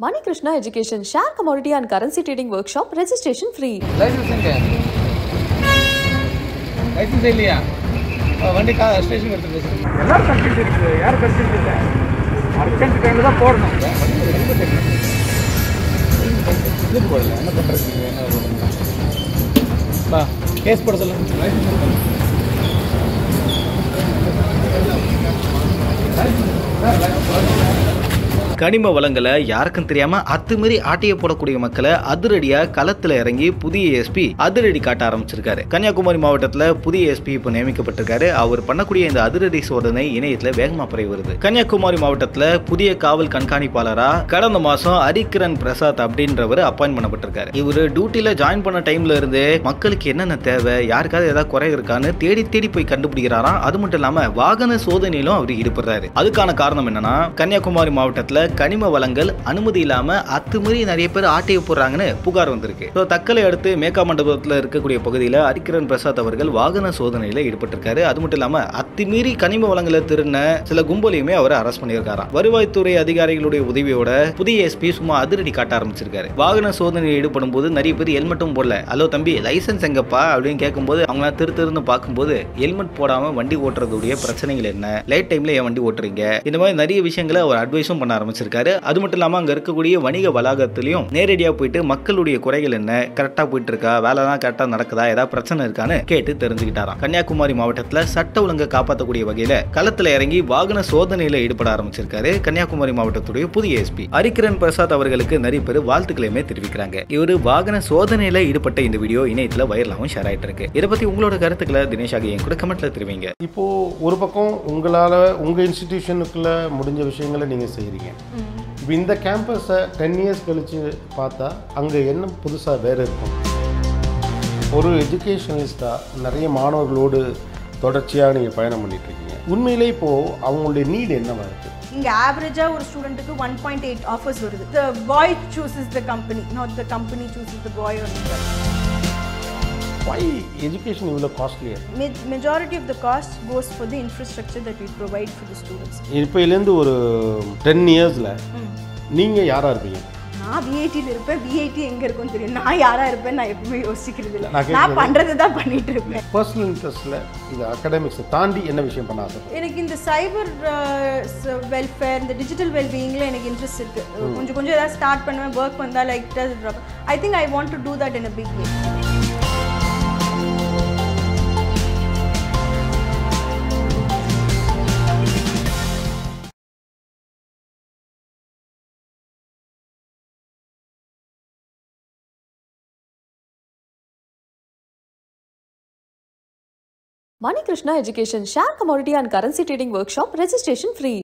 Money Krishna Education Share Commodity and Currency Trading Workshop registration free. Licence ಹೆಂಗೆ licence இல்லையா வண்டி கா station எடுத்துட்டு பேசுகிறேன் எல்லாரும் கன்ஃபியூஸ் இருக்கு யாரும் கன்ஃபியூஸ் இல்லை அர்ஜென்ட் டைமில் தான் போடணும் இது போடல என்ன பண்ணுறது என்ன பா கேஸ் போட சொல்லுங்க லைசென்ஸ் கனிம வளங்களை யாருக்கும் தெரியாம அத்துமீறி ஆட்டிய போடக்கூடிய மக்களை அதிரடியா களத்துல இறங்கி புதிய எஸ்பி அதிரடி காட்ட ஆரம்பிச்சிருக்காரு கன்னியாகுமரி மாவட்டத்துல புதிய எஸ்பி இப்போ நியமிக்கப்பட்டிருக்காரு அவர் பண்ணக்கூடிய இந்த அதிரடி சோதனை இணையத்துல வேகமா பரவி வருது கன்னியாகுமரி மாவட்டத்துல புதிய காவல் கண்காணிப்பாளரா கடந்த மாசம் ஹரிகிரண் பிரசாத் அப்படின்றவர் அப்பாயின்ட் பண்ணப்பட்டிருக்காரு இவர் டியூட்டில ஜாயின் பண்ண டைம்ல இருந்து மக்களுக்கு என்னென்ன தேவை யாருக்காவது ஏதாவது குறை இருக்கான்னு தேடி தேடி போய் கண்டுபிடிக்கிறாராம் அது மட்டும் இல்லாம வாகன சோதனையிலும் அவர் ஈடுபடுறாரு அதுக்கான காரணம் என்னன்னா கன்னியாகுமரி மாவட்டத்துல கனிம வளங்கள் அனுமதி இல்லாம அத்துமீறி நிறைய பேர் ஆட்டைய போடுறாங்கன்னு புகார் வந்திருக்கு So, தக்கலை அடுத்து மேக்கா மண்டபத்தில் இருக்கக்கூடிய பகுதியில் ஹரிகிரண் பிரசாத் அவர்கள் வாகன சோதனையில ஈடுபட்டிருக்காரு அது மட்டும் இல்லாம அத்துமீறி கனிம வளங்களை திருடின சில கும்பலையுமே அவர் அரெஸ்ட் பண்ணியிருக்காராம் வருவாய்த்துறை அதிகாரிகளுடைய உதவியோட புதிய எஸ்பி சும்மா அதிரடி காட்ட ஆரம்பிச்சிருக்காரு வாகன சோதனையில் ஈடுபடும் போது நிறைய பேர் ஹெல்மெட்டும் போடல ஹலோ தம்பி லைசன்ஸ் எங்கப்பா அப்படின்னு கேட்கும்போது அவங்க திரு திருன்னு பார்க்கும்போது ஹெல்மெட் போடாம வண்டி ஓட்டுறதுடைய பிரச்சனைகள் என்ன லைட் டைம்ல ஏன் வண்டி ஓட்டுறீங்க இந்த மாதிரி நிறைய விஷயங்களை அவர் அட்வைஸும் பண்ண ஆரம்பிச்சிருக்காரு அது மட்டும் இல்லாம அங்க இருக்கக்கூடிய வணிக வளாகத்திலையும் நேரடியா போயிட்டு மக்களுடைய குறைகள் என்ன கரெக்டா போயிட்டு இருக்கா வேலைலாம் கரெக்டா நடக்குதா ஏதாவது பிரச்சனை இருக்கான்னு கேட்டு தெரிஞ்சுக்கிட்டாராம் கன்னியாகுமரி மாவட்டத்துல சட்ட ஒழுங்கை காப்பாற்றக்கூடிய வகையில களத்துல இறங்கி வாகன சோதனையில ஈடுபட ஆரம்பிச்சிருக்காரு கன்னியாகுமரி மாவட்டத்துடைய புதிய எஸ்பி ஹரிகிரண் பிரசாத் அவர்களுக்கு நிறைய பேர் வாழ்த்துக்களையுமே தெரிவிக்கிறாங்க இவர் வாகன சோதனையில ஈடுபட்ட இந்த வீடியோ இணையத்துல வைரலாகவும் ஷேர் ஆயிட்டு இருக்கு இதை பத்தி உங்களோட கருத்துக்களை தினேஷ் ஆகிய கூட கமெண்ட்ல தெரிவிங்க இப்போது ஒரு பக்கம் உங்களால் உங்கள் இன்ஸ்டிடியூஷனுக்குள்ளே முடிஞ்ச விஷயங்களை நீங்கள் செய்கிறீங்க இப்போ இந்த கேம்பஸை டென் இயர்ஸ் கழித்து பார்த்தா அங்கே என்ன புதுசாக வேறு இருக்கும் ஒரு எஜுகேஷனிஸ்டாக நிறைய மாணவர்களோடு தொடர்ச்சியாக நீங்கள் பயணம் பண்ணிட்டு இருக்கீங்க உண்மையிலே இப்போது அவங்களுடைய நீட் என்னவா இருக்குது இங்கே ஆவரேஜாக ஒரு ஸ்டூடெண்ட்டுக்கு ஒன் பாயிண்ட் எயிட் ஆஃபர்ஸ் வருது the boy chooses the company not the company chooses the boy ஒரு வை எஜுகேஷன் இவ்வளோ காஸ்ட்லியாக majority of the cost goes for the infrastructure that we provide for the students இப்போலேருந்து ஒரு ten இயர்ஸில் நீங்கள் யாராக இருப்பீங்க நான் விஐடியில் இருப்பேன் விஐடி எங்கே இருக்கும்னு தெரியும் நான் யாராக இருப்பேன் நான் எப்பவுமே யோசிக்கிறது இல்லை நான் நான் பண்ணுறது தான் பண்ணிட்டு இருப்பேன் பர்சனல் இன்ட்ரெஸ்ட்டில் இது அகாடமிக்ஸை தாண்டி என்ன விஷயம் பண்ண ஆசை எனக்கு இந்த சைபர் வெல்ஃபேர் இந்த டிஜிட்டல் வெல்பீயிங்கில் எனக்கு இன்ட்ரெஸ்ட் இருக்குது கொஞ்சம் கொஞ்சம் ஏதாவது ஸ்டார்ட் பண்ணுவேன் ஒர்க் வந்தால் like I think I want to do that in a big way Money Krishna Education Share Commodity and Currency Trading Workshop registration free.